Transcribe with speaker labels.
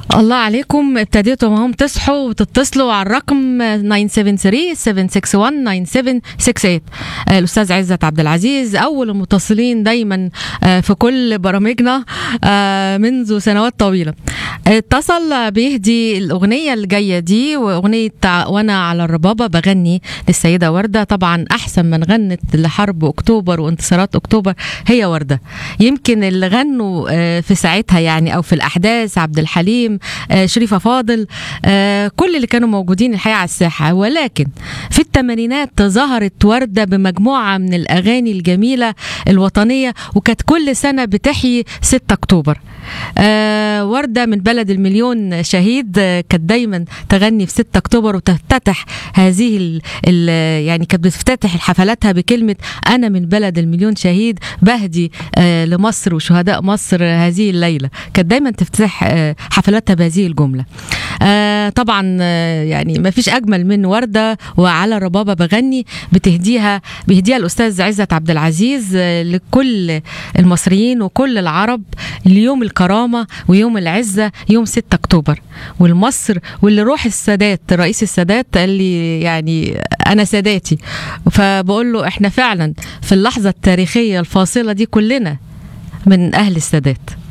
Speaker 1: الله عليكم ابتديتوا معهم تصحوا وتتصلوا على الرقم 973-761-9768 آه، الأستاذ عزت عبد العزيز أول المتصلين دايما آه، في كل برامجنا آه، منذ سنوات طويلة اتصل بيهدي الأغنية الجاية دي وأغنية وأنا على الربابة بغني للسيدة وردة طبعا أحسن من غنت لحرب أكتوبر وانتصارات أكتوبر هي وردة يمكن اللي غنوا آه، في ساعتها يعني أو في الأحداث عبد الحليم آه، شريفة فاضل آه، كل اللي كانوا موجودين الحقيقة على الساحة ولكن في الثمانينات ظهرت وردة بمجموعة من الأغاني الجميلة الوطنية وكانت كل سنة بتحيي 6 أكتوبر آه، وردة من بلد المليون شهيد آه، كانت دايما تغني في 6 أكتوبر وتفتتح هذه ال ال يعني كانت بتفتتح حفلاتها بكلمة أنا من بلد المليون شهيد بهدي آه، لمصر وشهداء مصر هذه الليلة كانت دايما تفتتح آه، حفلاتها بهذه الجملة آه، طبعا آه، يعني ما فيش أجمل من وردة وعلى الربابة بغني بتهديها بيهديها الأستاذ عزت عبد العزيز آه، لكل المصريين وكل العرب ليوم الكرامة ويوم العزة يوم 6 أكتوبر والمصر واللي روح السادات رئيس السادات قال لي يعني أنا ساداتي فبقول له إحنا فعلا في اللحظة التاريخية الفاصلة دي كلنا من أهل السادات